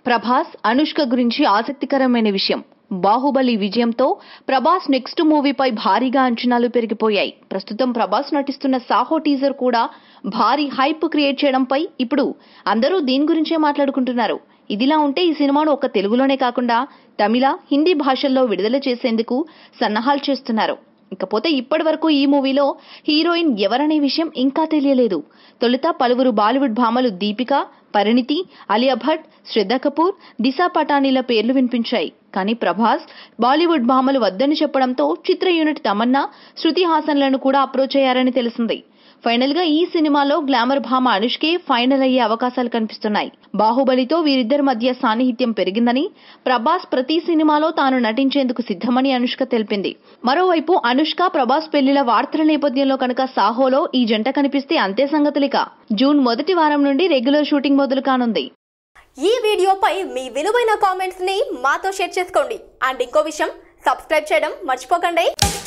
ప్రభాస్ అనుష్క గురించి ఆసక్తికరమైన విషయం బాహుబలి విజయంతో ప్రభాస్ నెక్స్ట్ మూవీపై భారీగా అంచనాలు పెరిగిపోయాయి ప్రస్తుతం ప్రభాస్ నటిస్తున్న సాహో టీజర్ కూడా భారీ హైప్ క్రియేట్ చేయడంపై ఇప్పుడు అందరూ దీని గురించే మాట్లాడుకుంటున్నారు ఇదిలా ఉంటే ఈ సినిమాను ఒక్క తెలుగులోనే కాకుండా తమిళ హిందీ భాషల్లో విడుదల చేసేందుకు సన్నాహాలు చేస్తున్నారు ఇకపోతే ఇప్పటి వరకు ఈ మూవీలో హీరోయిన్ ఎవరనే విషయం ఇంకా తెలియలేదు తొలుత పలువురు బాలీవుడ్ భామలు దీపిక పరిణితి అలియా భట్ శ్రద్ధ కపూర్ దిశా పటానీల పేర్లు వినిపించాయి కానీ ప్రభాస్ బాలీవుడ్ భామలు వద్దని చెప్పడంతో చిత్ర యూనిట్ తమన్నా శృతి హాసన్లను కూడా అప్రోచ్ అయ్యారని తెలిసింది ఫైనల్ గా ఈ సినిమాలో గ్లామర్ భామ అనుష్కే ఫైనల్ అయ్యే అవకాశాలు కనిపిస్తున్నాయి బాహుబలితో వీరిద్దరి మధ్య సాన్నిహిత్యం పెరిగిందని ప్రభాస్ ప్రతి సినిమాలో తాను నటించేందుకు సిద్ధమని అనుష్క తెలిపింది మరోవైపు అనుష్క ప్రభాస్ పెళ్లిల వార్తల నేపథ్యంలో కనుక సాహోలో ఈ జంట కనిపిస్తే అంతే సంగతులిక జూన్ మొదటి వారం నుండి రెగ్యులర్ షూటింగ్ మొదలు కానుంది ఈ వీడియోపై మీ విలువైన కామెంట్స్ ని మాతో షేర్ చేసుకోండి అండ్ ఇంకో విషయం సబ్స్క్రైబ్ చేయడం మర్చిపోకండి